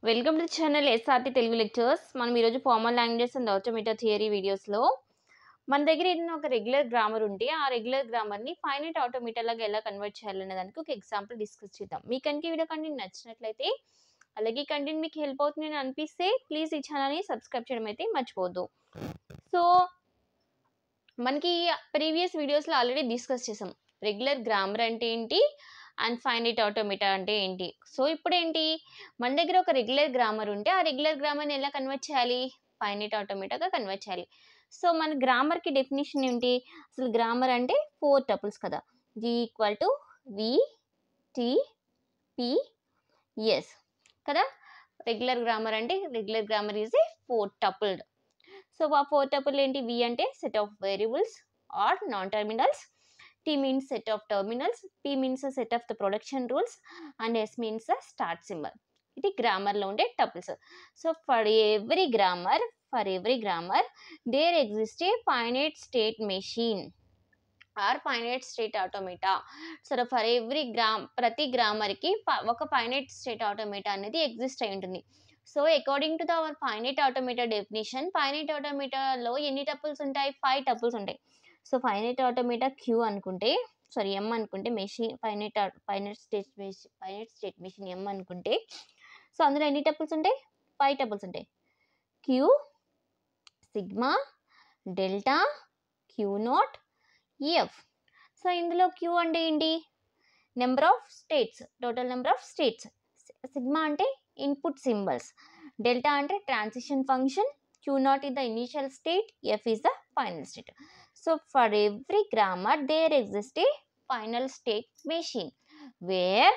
Welcome to channel SRT Telugu lectures మనం ఈరోజు formal languages and automata theory వీడియోస్లో మన దగ్గర ఏదైనా ఒక రెగ్యులర్ గ్రామర్ ఉంటే ఆ రెగ్యులర్ గ్రామర్ని ఫైనైట్ ఆటోమేటా లాగా ఎలా కన్వర్ట్ చేయాలనే దానికి ఒక ఎగ్జాంపుల్ డిస్కస్ చేద్దాం మీకు కనుక ఈ వీడియో కంటెంట్ నచ్చినట్లయితే అలాగే కంటెంట్ మీకు హెల్ప్ అవుతుందని అనిపిస్తే ప్లీజ్ ఈ ఛానల్ని సబ్స్క్రైబ్ చేయడం అయితే మర్చిపోవద్దు సో మనకి ప్రీవియస్ వీడియోస్లో ఆల్రెడీ డిస్కస్ చేసాం రెగ్యులర్ గ్రామర్ అంటే ఏంటి అండ్ ఫైనైట్ ఆటోమేటా అంటే ఏంటి సో ఇప్పుడు ఏంటి మన దగ్గర ఒక రెగ్యులర్ గ్రామర్ ఉంటే ఆ రెగ్యులర్ గ్రామర్ని ఎలా కన్వర్ట్ చేయాలి ఫైనైట్ ఆటోమేటాగా కన్వర్ట్ చేయాలి సో మన గ్రామర్కి డెఫినేషన్ ఏంటి అసలు గ్రామర్ అంటే ఫోర్ టపుల్స్ కదా G equal to V T P S కదా రెగ్యులర్ గ్రామర్ అంటే regular grammar is a four tupled so ఆ ఫోర్ టపుల్ ఏంటి వి అంటే set of variables or non terminals T means set of terminals P means set of the production rules and S means the start symbol ఇది గ్రామర్లో ఉండే tuples so for every grammar for every grammar there exist a finite state machine or finite state automata so for every gram ప్రతి గ్రామర్కి ఒక finite state automata అనేది exist అయి ఉంటుంది so according to the our finite automata definition finite ఆటోమేటాలో ఎన్ని tuples ఉంటాయి five tuples ఉంటాయి సో ఫైనైట్ ఆటోమేటా క్యూ అనుకుంటే సారీ ఎం అనుకుంటే machine finite finite state machine finite state machine M అనుకుంటే సో అందులో ఎన్ని టపుల్స్ ఉంటాయి ఫైవ్ టపుల్స్ ఉంటాయి Q sigma delta Q not F so ఇందులో క్యూ అంటే ఏంటి number of states total number of states sigma అంటే ఇన్పుట్ సింబల్స్ డెల్టా అంటే transition function Q not is the initial state f is the final state so for every grammar there exists a final state machine where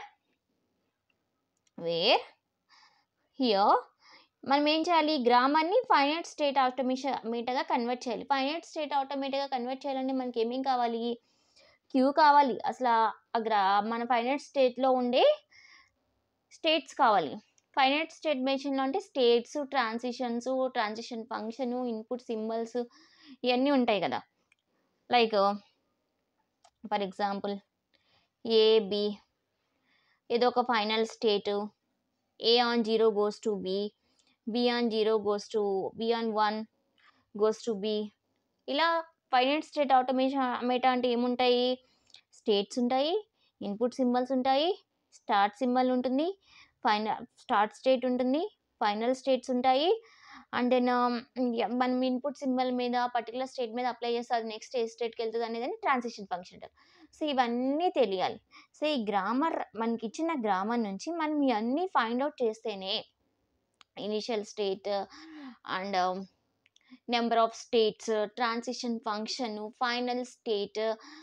where here మనం ఏం చేయాలి గ్రామర్ని finite state ఆటోమేషన్గా convert చేయాలి finite state ఆటోమేటిక్గా convert చేయాలంటే మనకి ఏమేం కావాలి క్యూ కావాలి అసలు ఆ గ్రా మన ఫైనైట్ స్టేట్లో ఉండే స్టేట్స్ కావాలి ఫైనైట్ స్టేట్ మెషిన్లో అంటే states transitions transition function input symbols ఇవన్నీ ఉంటాయి కదా like for example A B ఏదో ఒక final state A on zero goes to B B on zero goes to B on one goes to B ఇలా finite state automation మేటా అంటే ఏముంటాయి states ఉంటాయి ఇన్పుట్ సింబల్స్ ఉంటాయి స్టార్ట్ సింబల్ ఉంటుంది final start state ఉంటుంది ఫైనల్ స్టేట్స్ ఉంటాయి and then మనం ఇన్పుట్ సింబల్ మీద పర్టికులర్ స్టేట్ మీద అప్లై చేస్తే అది నెక్స్ట్ ఏ స్టేట్కి వెళ్తుంది అనేది ట్రాన్సిషన్ ఫంక్షన్ అంటారు సో ఇవన్నీ తెలియాలి సో ఈ గ్రామర్ మనకి ఇచ్చిన గ్రామర్ నుంచి మనం ఇవన్నీ ఫైండ్ అవుట్ చేస్తేనే initial state and number of states transition function final state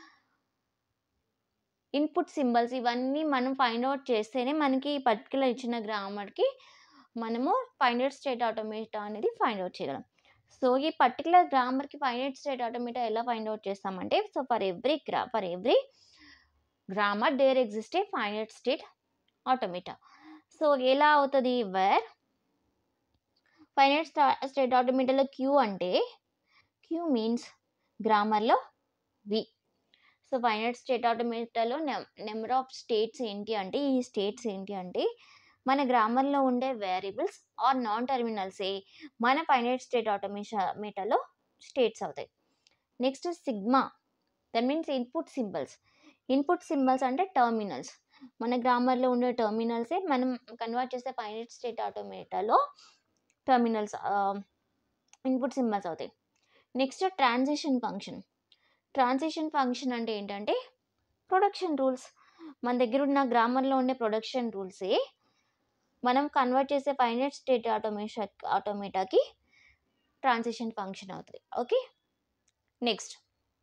input symbols ఇవన్నీ మనం ఫైండ్ అవుట్ చేస్తేనే మనకి పర్టికులర్ ఇచ్చిన గ్రామర్కి మనము ఫైనైట్ స్టేట్ ఆటోమేటా అనేది ఫైండ్ అవుట్ చేయగలం సో ఈ పర్టికులర్ గ్రామర్కి ఫైనైట్ స్టేట్ ఆటోమేటా ఎలా ఫైండ్ అవుట్ చేస్తామంటే సో ఫర్ ఎవ్రీ గ్రా for every grammar there exist a finite state automata so ఎలా అవుతుంది వేర్ ఫైనైట్ స్టేట్ ఆటోమేటాలో క్యూ అంటే క్యూ మీన్స్ గ్రామర్లో వి సో ఫైనైట్ స్టేట్ ఆటోమేటాలో నెంబర్ ఆఫ్ స్టేట్స్ ఏంటి అంటే ఈ స్టేట్స్ ఏంటి అంటే మన గ్రామర్లో ఉండే వేరియబుల్స్ ఆర్ నాన్ టర్మినల్సే మన ఫైనైట్ స్టేట్ ఆటోమేటాలో స్టేట్స్ అవుతాయి next sigma that means input symbols input symbols అంటే టర్మినల్స్ మన గ్రామర్లో ఉండే టర్మినల్సే మనం కన్వర్ట్ చేస్తే ఫైనైట్ స్టేట్ ఆటోమేటాలో టర్మినల్స్ ఇన్పుట్ సింబల్స్ అవుతాయి next transition function transition function అంటే ఏంటంటే ప్రొడక్షన్ రూల్స్ మన దగ్గర ఉన్న గ్రామర్లో ఉండే ప్రొడక్షన్ రూల్సే మనం కన్వర్ట్ చేసే ఫైనైట్ స్టేట్ ఆటోమేషన్ ఆటోమేటాకి ట్రాన్సిషన్ ఫంక్షన్ అవుతుంది okay next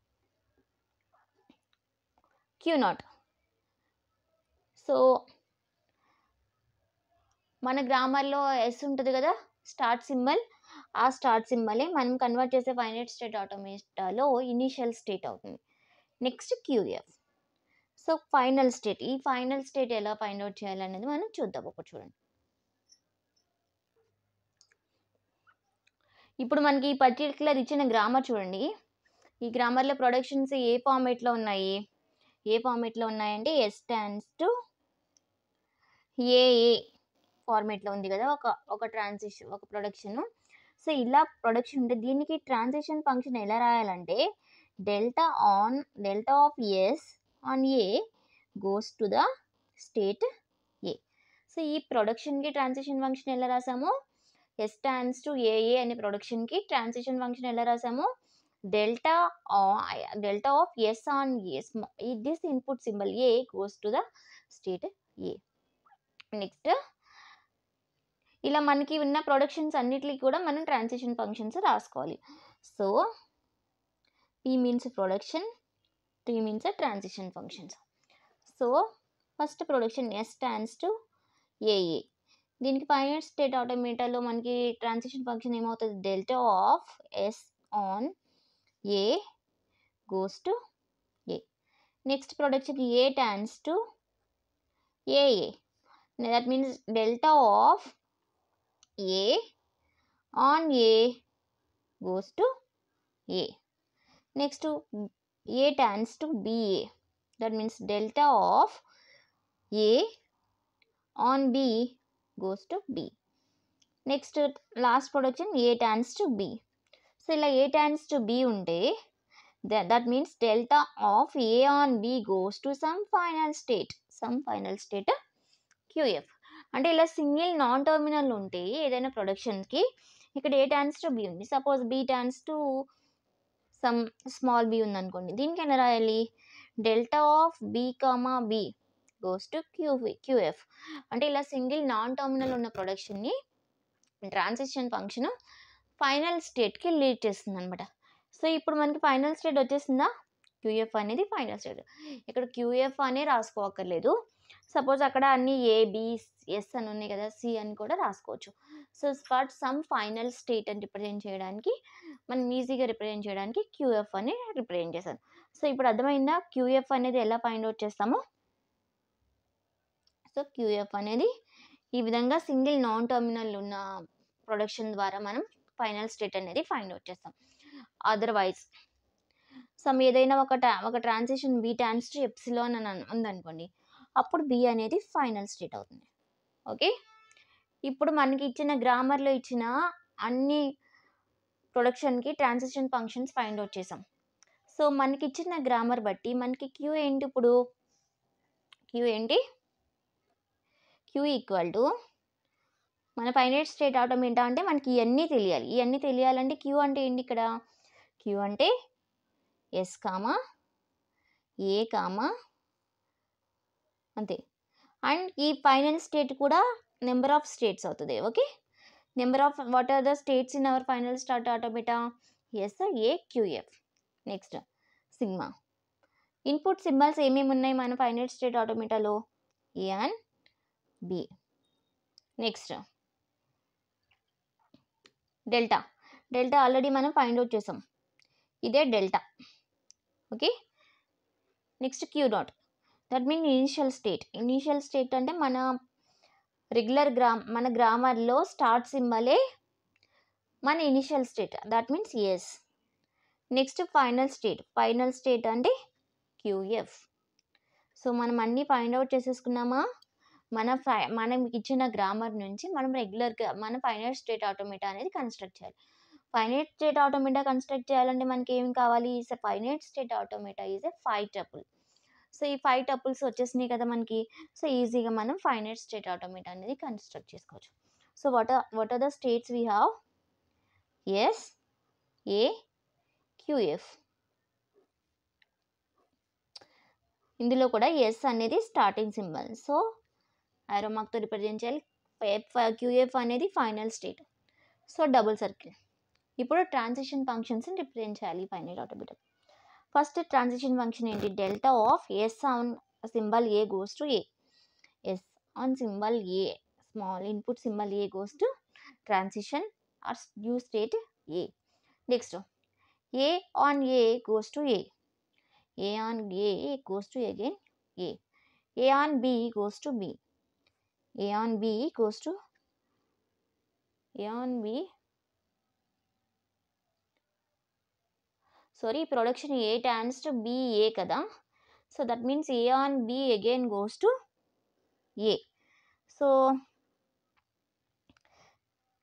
Q not so మన గ్రామర్లో ఎస్ ఉంటుంది కదా స్టార్ట్ సింబల్ ఆ స్టార్ట్ సింబలే మనం కన్వర్ట్ చేసే ఫైనైట్ స్టేట్ ఆటోమేటాలో ఇనీషియల్ స్టేట్ అవుతుంది next Q F so final state ఈ ఫైనల్ స్టేట్ ఎలా ఫైండ్ అవుట్ చేయాలనేది మనం చూద్దాం ఒకటి చూడండి ఇప్పుడు మనకి ఈ పర్టికులర్ ఇచ్చిన గ్రామర్ చూడండి ఈ గ్రామర్లో ప్రొడక్షన్స్ ఏ ఫార్మేట్లో ఉన్నాయి ఏ ఫార్మేట్లో ఉన్నాయంటే ఎస్ స్టాండ్స్ టు ఏఏ ఫార్మేట్లో ఉంది కదా ఒక ఒక ట్రాన్సిషన్ ఒక ప్రొడక్షన్ సో ఇలా ప్రొడక్షన్ ఉంటే దీనికి ట్రాన్సిషన్ ఫంక్షన్ ఎలా రాయాలంటే delta on delta of S on A goes to the state A so ఈ ప్రొడక్షన్కి ట్రాన్సిషన్ ఫంక్షన్ ఎలా రాసాము ఎస్ ట్రాన్స్ టు ఏఏ అనే ప్రొడక్షన్కి ట్రాన్సిషన్ ఫంక్షన్ ఎలా రాసాము delta delta of S on A this input symbol A goes to the state A next ఇలా మనకి ఉన్న ప్రొడక్షన్స్ అన్నిటికి కూడా మనం ట్రాన్సిషన్ ఫంక్షన్స్ రాసుకోవాలి so P means production T means transition functions so first production S stands to AA దీనికి final state ఆటోమేటాలో మనకి ట్రాన్సిషన్ ఫంక్షన్ ఏమవుతుంది delta of S on A goes to A next production A tends to AA that means delta of A on A goes to A next A tends to BA that means delta of A on B goes to B next last production A tends to B so ఇలా A tends to B ఉంటే that means delta of A on B goes to some final state some final state QF అంటే ఇలా single non terminal ఉంటే ఏదైనా ప్రొడక్షన్కి ఇక్కడ A tends to B ఉంది suppose B tends to some small B ఉందనుకోండి దీనికి ఎలా రాయాలి delta of B comma B goes to Q QF అంటే ఇలా సింగిల్ నాన్ టర్మినల్ ఉన్న ప్రొడక్షన్ని ట్రాన్సిషన్ ఫంక్షన్ ఫైనల్ స్టేట్కి లీడ్ చేస్తుంది అనమాట సో ఇప్పుడు మనకి ఫైనల్ స్టేట్ వచ్చేసిందా క్యూఎఫ్ అనేది ఫైనల్ స్టేట్ ఇక్కడ క్యూఎఫ్ అనే రాసుకోవక్కర్లేదు సపోజ్ అక్కడ అన్ని ఏ బి ఎస్ అని ఉన్నాయి కదా సి అని కూడా రాసుకోవచ్చు so for some final state అని రిప్రజెంట్ చేయడానికి మనం ఈజీగా రిప్రజెంట్ చేయడానికి క్యూఎఫ్ అని రిప్రజెంట్ చేశాను సో ఇప్పుడు అర్థమైందా క్యూఎఫ్ అనేది ఎలా ఫైండ్ అవుట్ చేస్తామో సో క్యూఎఫ్ అనేది ఈ విధంగా సింగిల్ నాన్ టర్మినల్ ఉన్న ప్రొడక్షన్ ద్వారా మనం ఫైనల్ స్టేట్ అనేది ఫైండ్ అవుట్ చేస్తాం అదర్వైజ్ సమ్ ఏదైనా ఒక ట్రా ఒక transition B tends to epsilon అని అన్- ఉందనుకోండి అప్పుడు బి అనేది ఫైనల్ స్టేట్ అవుతుంది ఓకే ఇప్పుడు మనకి ఇచ్చిన గ్రామర్లో ఇచ్చిన అన్ని ప్రొడక్షన్కి ట్రాన్సిషన్ ఫంక్షన్స్ ఫైండ్ అవుట్ చేసాం సో మనకి ఇచ్చిన గ్రామర్ బట్టి మనకి క్యూ ఏంటి ఇప్పుడు క్యూ ఏంటి క్యూ ఈక్వల్ టు మన ఫైనైట్ స్టేట్ ఆటోమేటా అంటే మనకి ఇవన్నీ తెలియాలి ఇవన్నీ తెలియాలంటే క్యూ అంటే ఏంటి ఇక్కడ క్యూ అంటే ఎస్ కామా ఏ కామా అంతే అండ్ ఈ ఫైనల్ స్టేట్ కూడా నెంబర్ ఆఫ్ స్టేట్స్ అవుతుంది okay number of what are the states in our final start automata S A QF next sigma input symbols ఏమేమి ఉన్నాయి మన ఫైనల్ స్టేట్ ఆటోమేటాలో A and B next delta delta already మనం find out చేసాం ఇదే delta okay next Q dot that mean initial state initial state అంటే మన regular gram మన గ్రామర్లో స్టార్ట్ సింబలే మన initial state that means S next final state final state అంటే క్యూఎఫ్ సో మనం అన్నీ ఫైండ్ అవుట్ చేసేసుకున్నామా మన ఫై మనం ఇచ్చిన గ్రామర్ నుంచి మనం రెగ్యులర్గా మన ఫైనల్ స్టేట్ ఆటోమేటా అనేది కన్స్ట్రక్ట్ చేయాలి ఫైనైట్ స్టేట్ ఆటోమేటా కన్స్ట్రక్ట్ చేయాలంటే మనకి ఏం కావాలి is a finite state automata is a five tuple so ఈ ఫైవ్ టపుల్స్ వచ్చేసినాయి కదా మనకి సో ఈజీగా మనం ఫైనైట్ స్టేట్ ఆటోమేటా అనేది కన్స్ట్రక్ట్ చేసుకోవచ్చు so what are what are the states we have S A QF ఇందులో కూడా ఎస్ అనేది స్టార్టింగ్ సింబల్ సో ఐరో మార్క్తో రిప్రజెంట్ చేయాలి ఎఫ్ క్యూఎఫ్ అనేది final state so double circle ఇప్పుడు ట్రాన్సిషన్ ఫంక్షన్స్ని రిప్రజెంట్ చేయాలి final automatic first transition function ఏంటి delta of S on symbol A goes to A S on symbol A small input symbol A goes to transition or new state A next A on A goes to A A on A goes to again A A on B goes to B A on B goes to A on B sorry production A tends to B A కదా so that means A on B again goes to A so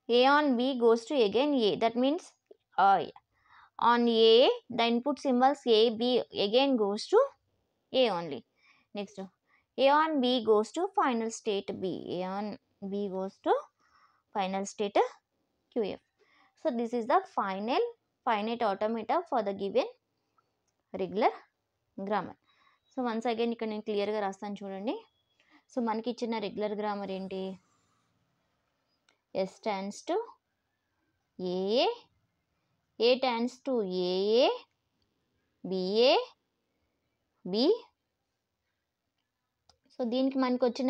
A on B goes to again A. That means uh, on A, the input symbols A, B again goes to A only. Next, A on B goes to final state B. A on B goes to final state QF. So, this is the final finite automata for the given regular grammar. So once again ఇక్కడ నేను క్లియర్గా రాస్తాను చూడండి so మనకి ఇచ్చిన regular grammar ఏంటి S tends to AA A tends to AA BA B so దీనికి మనకు వచ్చిన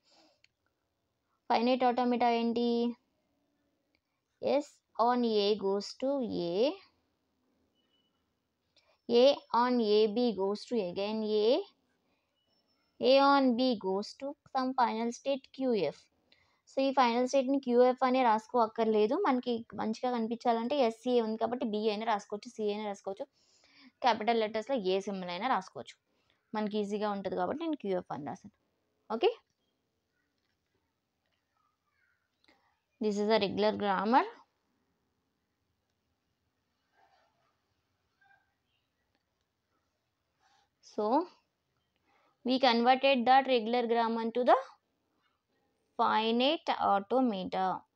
ఫైనైట్ ఆటోమేటా ఏంటి S on A goes to A A on AB goes to again A. A on B goes to some final state QF. So ఈ final స్టేట్ని QF అనే రాసుకో అక్కర్లేదు మనకి మంచిగా కనిపించాలంటే ఎస్సీఏ ఉంది కాబట్టి బి అయినా రాసుకోవచ్చు సి అయినా రాసుకోవచ్చు క్యాపిటల్ లెటర్స్లో ఏ సింబల్ అయినా రాసుకోవచ్చు మనకి ఈజీగా ఉంటుంది కాబట్టి నేను క్యూఎఫ్ అని రాసాను okay this is a regular grammar So, we converted that regular grammar to the finite automata.